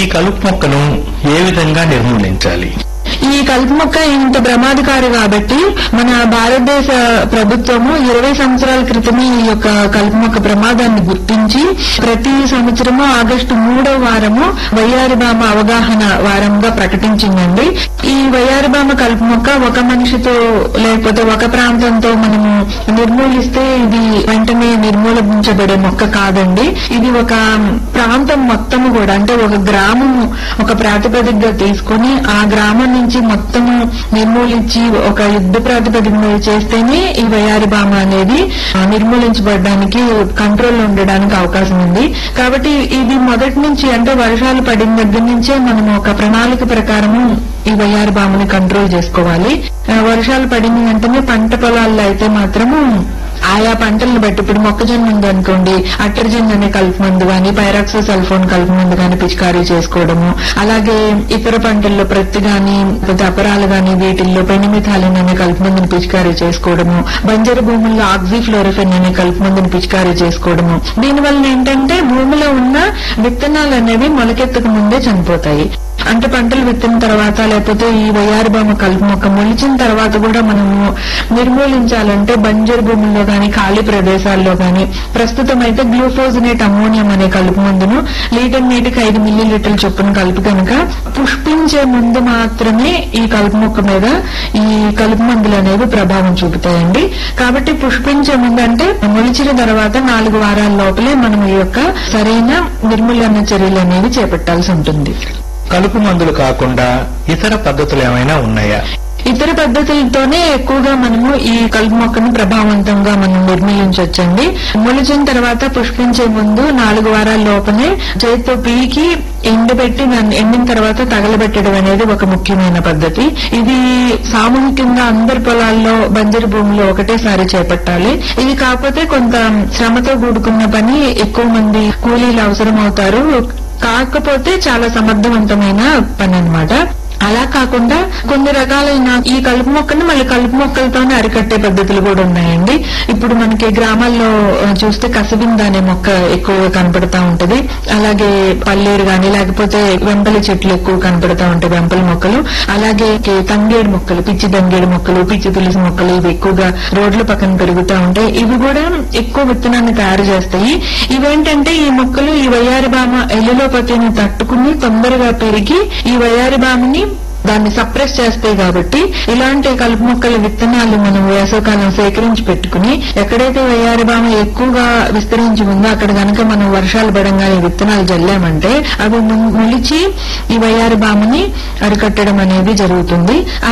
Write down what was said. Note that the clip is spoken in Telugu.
కలుపు మొక్కను ఏ విధంగా నిర్మూలించాలి ఈ కలుపు మొక్క ఇంత ప్రమాదకారి కాబట్టి మన భారతదేశ ప్రభుత్వము ఇరవై సంవత్సరాల క్రితమే ఈ యొక్క కలుపు మొక్క ప్రమాదాన్ని గుర్తించి ప్రతి సంవత్సరము ఆగస్టు మూడో వారము వయ్యారిబామ అవగాహన వారంగా ప్రకటించిందండి ఈ వయ్యారిబామ కలుపు మొక్క ఒక మనిషితో లేకపోతే ఒక ప్రాంతంతో మనము నిర్మూలిస్తే ఇది వెంటనే నిర్మూలించబడే మొక్క కాదండి ఇది ఒక ప్రాంతం మొత్తము కూడా అంటే ఒక గ్రామము ఒక ప్రాతిపదికగా తీసుకొని ఆ గ్రామం నుంచి మొత్తము నిర్మూలించి ఒక యుద్ధ ప్రాతిపదిక మీద చేస్తేనే ఈ వయారి బామ అనేది ఆ, నిర్మూలించబడడానికి కంట్రోల్లో ఉండడానికి అవకాశం ఉంది కాబట్టి ఇది మొదటి నుంచి అంటే వర్షాలు పడిన దగ్గర నుంచే మనము ఒక ప్రణాళిక ప్రకారము ఈ వయారి బామని కంట్రోల్ చేసుకోవాలి ఆ, వర్షాలు పడిన వెంటనే పంట పొలాల్లో అయితే మాత్రము ఆయా పంటలను బట్టి ఇప్పుడు మొక్కజొన్న ఉందనుకోండి అట్రజన్ అనే కలుపు మందు గాని పైరాక్సో సల్ఫోన్ కలుపు మందు గాని పిచికారీ చేసుకోవడము అలాగే ఇతర పంటల్లో ప్రత్తి గాని లేకపోతే అపరాలు గాని వీటిల్లో పెనిమిథాలిన్ అనే కలుపు మందుని పిచికారీ చేసుకోవడము బంజరు భూముల్లో ఆక్సిఫ్లోరిఫెన్ అనే కలుపు మందుని పిచికారీ చేసుకోవడము దీనివల్ల ఏంటంటే భూమిలో ఉన్న విత్తనాలు అనేవి మొలకెత్తక ముందే చనిపోతాయి అంటే పంటలు విత్తిన తర్వాత లేకపోతే ఈ వయ్యారి బొమ్మ కలుపు మొక్క మొలిచిన తర్వాత కూడా మనము నిర్మూలించాలంటే బంజరు భూముల్లో గాని ఖాళీ ప్రదేశాల్లో గాని ప్రస్తుతం అయితే గ్లూఫోజినేట్ అమోనియం అనే కలుపు మందును లీటర్ నీటికి ఐదు మిల్లీ లీటర్ల చొప్పున కలిపి కనుక పుష్పించే ముందు మాత్రమే ఈ కలుపు మొక్క మీద ఈ కలుపు మందులు అనేవి ప్రభావం చూపుతాయండి కాబట్టి పుష్పించే ముందు అంటే మొలిచిన తర్వాత నాలుగు వారాల లోపలే మనం ఈ యొక్క సరైన నిర్మూలన చర్యలు అనేవి చేపట్టాల్సి ఉంటుంది కలుపు మందులు కాకుండా ఇతర పద్ధతులు ఏమైనా ఉన్నాయా ఇతర పద్ధతులతోనే ఎక్కువగా మనము ఈ కలుపు మొక్కను ప్రభావవంతంగా మనం నిర్మూలించవచ్చండి మొలిచిన తర్వాత పుష్పించే ముందు నాలుగు వారాల లోపలే చేతితో పీకి ఎండబెట్టి దాన్ని ఎండిన తర్వాత తగలబెట్టడం అనేది ఒక ముఖ్యమైన పద్ధతి ఇది సామూహికంగా అందరి పొలాల్లో బంజరు భూమిలో ఒకటేసారి చేపట్టాలి ఇది కాకపోతే కొంత శ్రమతో కూడుకున్న పని ఎక్కువ మంది కూలీలు అవసరం అవుతారు కాకపోతే చాలా సమర్థవంతమైన పని అన్నమాట అలా కాకుండా కొన్ని రకాలైన ఈ కలుపు మొక్కను మళ్ళీ కలుపు మొక్కలతోనే అరికట్టే పద్ధతులు కూడా ఉన్నాయండి ఇప్పుడు మనకి గ్రామాల్లో ఆ, చూస్తే కసబింద అనే మొక్క ఎక్కువగా కనపడతా ఉంటది అలాగే పల్లేరు గాని లేకపోతే వెంపలి చెట్లు ఎక్కువ కనపడతా ఉంటాయి వెంపలి మొక్కలు అలాగే కే- తంగేడు మొక్కలు పిచ్చి తంగేడు మొక్కలు పిచ్చి తులసి మొక్కలు ఇవి ఎక్కువగా రోడ్ల పక్కన పెరుగుతూ ఉంటాయి ఇవి కూడా ఎక్కువ విత్తనాన్ని తయారు చేస్తాయి ఇవేంటంటే ఈ మొక్కలు ఈ వయ్యారి బామ ఎల్లులోపతిని తట్టుకుని తొందరగా పెరిగి ఈ వయ్యారి బామని దాన్ని సప్రెస్ చేస్తాయి కాబట్టి ఇలాంటి కలుపు మొక్కల విత్తనాలు మనం వేసవకాలం సేకరించి పెట్టుకుని ఎక్కడైతే వయ్యారి బామ ఎక్కువగా విస్తరించి ఉందో అక్కడ గనక మనం వర్షాలు పడంగానే విత్తనాలు జల్లామంటే అవి మొలిచి ఈ వయ్యారి బామని అరికట్టడం అనేది జరుగుతుంది